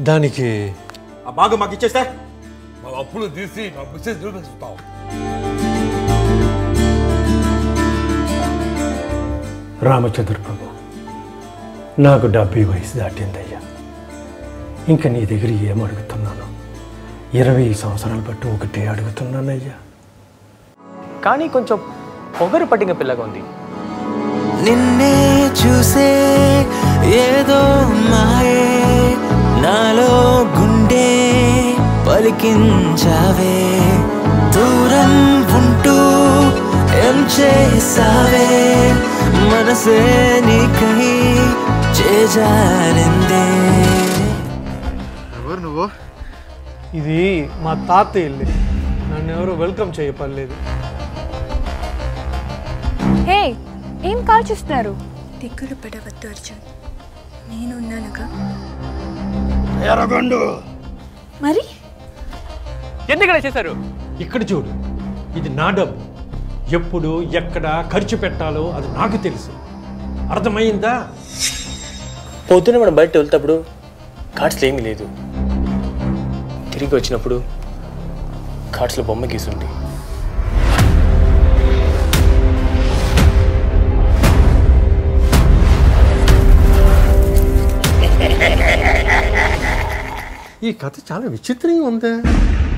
దానికి ఆ బాగా మాకు ఇచ్చేస్తే మా అప్పులు తీసి మా బిజినెస్ నిరూపిస్తాం రామచంద్ర ప్రభు నాకు డెబ్బై వయసు దాటిందయ్యా ఇంకా నీ దగ్గర ఏం అడుగుతున్నాను ఇరవై సంవత్సరాలు బట్టి ఒకటే అడుగుతున్నానయ్యా కానీ కొంచెం పొగరు పట్టిన పిల్లగా ఉంది నిన్నే చూసే ఏదో మాయే నాలో గుండె పలికించావే దూరం ఉంటూ ఏం చేసావే మనసే నీకై చేజారిందే ఎవరు నువ్వు ఇది మా తాత ఇల్లు నన్ను ఎవరు వెల్కమ్ చేయపడలేదు హే ఏం కాల్ చేస్తున్నారు దిగులు పడవద్దు అర్జున్ నేనున్నానుగా మరి ఎందుకు ఇలా చేశారు ఇక్కడ చూడు ఇది నా డబ్బు ఎప్పుడు ఎక్కడ ఖర్చు పెట్టాలో అది నాకు తెలుసు అర్థమైందా పొద్దున మనం బయట వెళ్తేప్పుడు కార్డ్స్లో ఏమీ లేదు తిరిగి వచ్చినప్పుడు కార్డ్స్లో బొమ్మ గీసుంది ఈ కథ చాలా విచిత్రంగా ఉందే